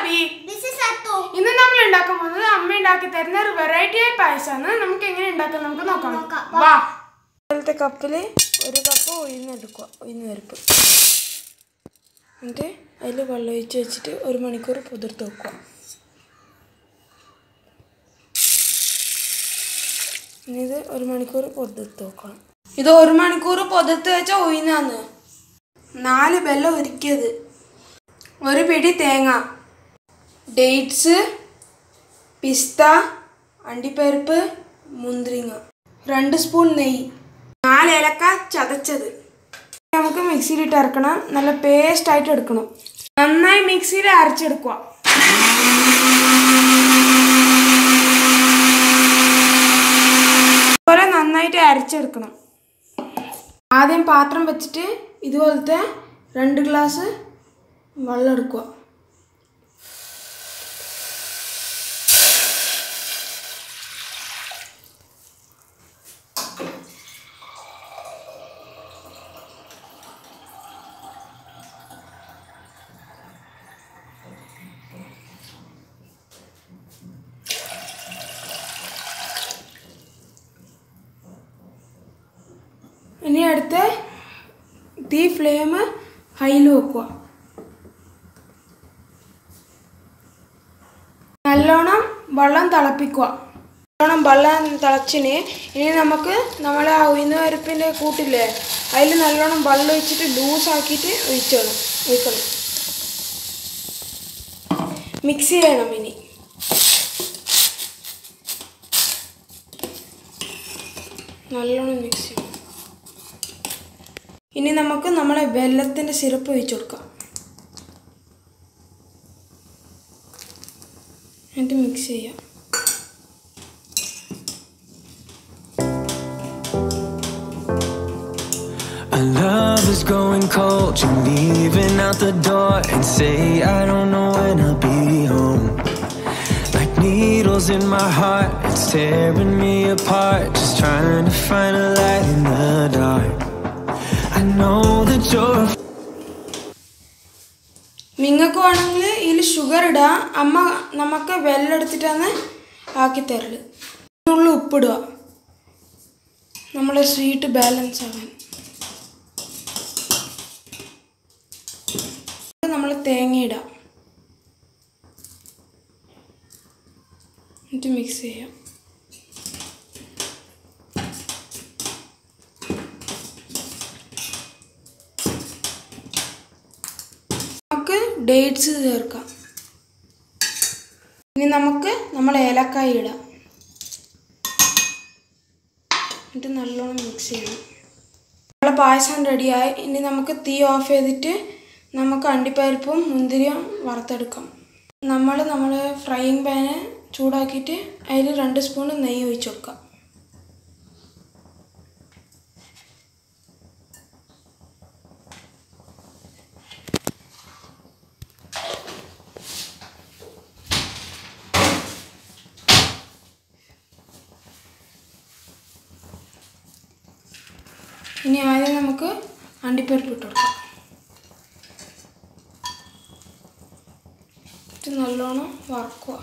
Abi this is അത്തു ഇന്ന് നമ്മൾ ഉണ്ടാക്കാൻ പോകുന്നത് അമ്മ ഉണ്ടാക്കി തരുന്ന ഒരു വെറൈറ്റി ആയ പായസമാണ് നമുക്ക് എങ്ങനെ ഉണ്ടാക്കാം നമുക്ക് നോക്കാം നോക്കാം. വാ പോലത്തെ കപ്പിൽ ഒരു കപ്പ് ഉഴുന്നെടുക്കുക ഉഴുന്ന് പരിപ്പ് എന്നിട്ട് അതിൽ വെള്ളം ഒഴിച്ച് വെച്ചിട്ട് ഒരു മണിക്കൂർ പുതിർത്ത് വെക്കുക ഇനി ഇത് ഒരു മണിക്കൂർ പൊതിർത്ത് വെക്കണം ഇത് ഒരു മണിക്കൂർ പൊതിർത്ത് വെച്ച ഉഴുന്നാന്ന് നാല് വെള്ളം ഉരുക്കിയത് ഒരു പിടി തേങ്ങ ഡേറ്റ്സ് പിസ്ത അണ്ടിപ്പരിപ്പ് മുന്തിരിങ്ങ രണ്ട് സ്പൂൺ നെയ്യ് നാല് ഏലക്ക ചതച്ചത് നമുക്ക് മിക്സിയിലിട്ട് ഇറക്കണം നല്ല പേസ്റ്റ് ആയിട്ട് എടുക്കണം നന്നായി മിക്സിയിൽ അരച്ചെടുക്കുക അതുപോലെ നന്നായിട്ട് അരച്ചെടുക്കണം ആദ്യം പാത്രം വെച്ചിട്ട് ഇതുപോലത്തെ രണ്ട് ഗ്ലാസ് വെള്ളം എടുക്കുക ഇനി അടുത്ത് തീ ഫ്ലെയിം ഹൈയിൽ വെക്കുക നല്ലോണം വെള്ളം തിളപ്പിക്കുക നല്ലോണം വെള്ളം തിളച്ചിന് ഇനി നമുക്ക് നമ്മളെ ആ ഉഴുന്ന് പരിപ്പിൻ്റെ കൂട്ടില്ലേ അതിൽ നല്ലോണം വെള്ളം ഒഴിച്ചിട്ട് ലൂസാക്കിയിട്ട് ഒഴിച്ചോണം ഒഴിക്കണം മിക്സ് ചെയ്യണം ഇനി നല്ലോണം മിക്സ് ചെയ്യണം ഇനി നമുക്ക് നമ്മളെ വെല്ലത്തിൻ്റെ സിറപ്പ് ഒഴിച്ചു കൊടുക്കാം എന്നിട്ട് മിക്സ് ചെയ്യാം Our love is going cold. You're leaving out the door and say, I don't know when I'll be home. Like needles in my heart, it's tearing me apart. Just trying to find a light in the dark. I know that you're നിങ്ങൾക്ക് വേണമെങ്കിൽ ഇതിൽ sugar ഇടാം അമ്മ നമുക്ക് വെള്ളം എടുത്തിട്ടാണ് ആക്കി തരല് ഉള്ളു ഉപ്പിടുക നമ്മളെ സ്വീറ്റ് ബാലൻസ് ആവാൻ നമ്മൾ തേങ്ങ ഇടാം എന്നിട്ട് മിക്സ് ചെയ്യാം നമുക്ക് ഡേറ്റ്സ് ചേർക്കാം ഇനി നമുക്ക് നമ്മൾ ഏലക്കായ ഇടാം എന്നിട്ട് നല്ലോണം മിക്സ് ചെയ്യണം നമ്മളെ പായസം റെഡിയായി ഇനി നമുക്ക് തീ ഓഫ് ചെയ്തിട്ട് നമുക്ക് അണ്ടിപ്പരിപ്പും മുന്തിരിയും വറുത്തെടുക്കാം നമ്മൾ നമ്മൾ ഫ്രൈയിങ് പാന് ചൂടാക്കിയിട്ട് അതിൽ രണ്ട് സ്പൂൺ നെയ്യ് ഒഴിച്ച് കൊടുക്കാം ഇനി ആദ്യം നമുക്ക് അണ്ടിപ്പരിപ്പ് ഇട്ട് കൊടുക്കാം ഇത് നല്ലോണം വറക്കുക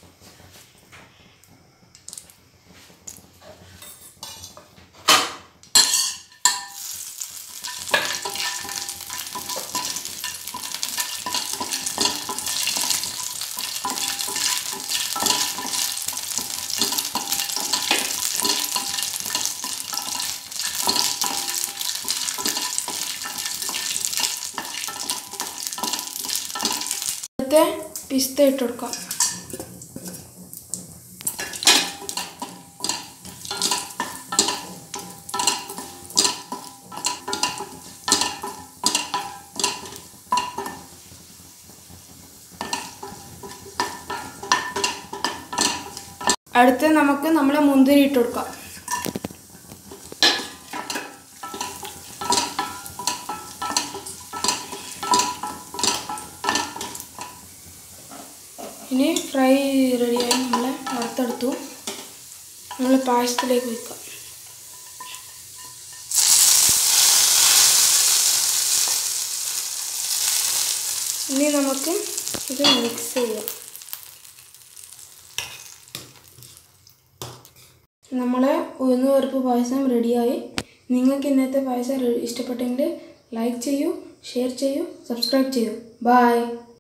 അടുത്ത പിസ്ത ഇട്ട് കൊടുക്കാം അടുത്ത് നമുക്ക് നമ്മളെ മുന്തിരി ഇട്ട് കൊടുക്കാം ഇനി ഫ്രൈ റെഡിയായി നമ്മൾ വറുത്തെടുത്തു നമ്മൾ പായസത്തിലേക്ക് വയ്ക്കാം ഇനി നമുക്ക് ഇത് മിക്സ് ചെയ്യാം നമ്മളെ ഉഴുന്ന് പരിപ്പ് പായസം റെഡിയായി നിങ്ങൾക്ക് ഇന്നത്തെ പായസം റെ- ഇഷ്ടപ്പെട്ടെങ്കിൽ ലൈക്ക് ചെയ്യൂ ഷെയർ ചെയ്യൂ സബ്സ്ക്രൈബ് ചെയ്യൂ ബായ്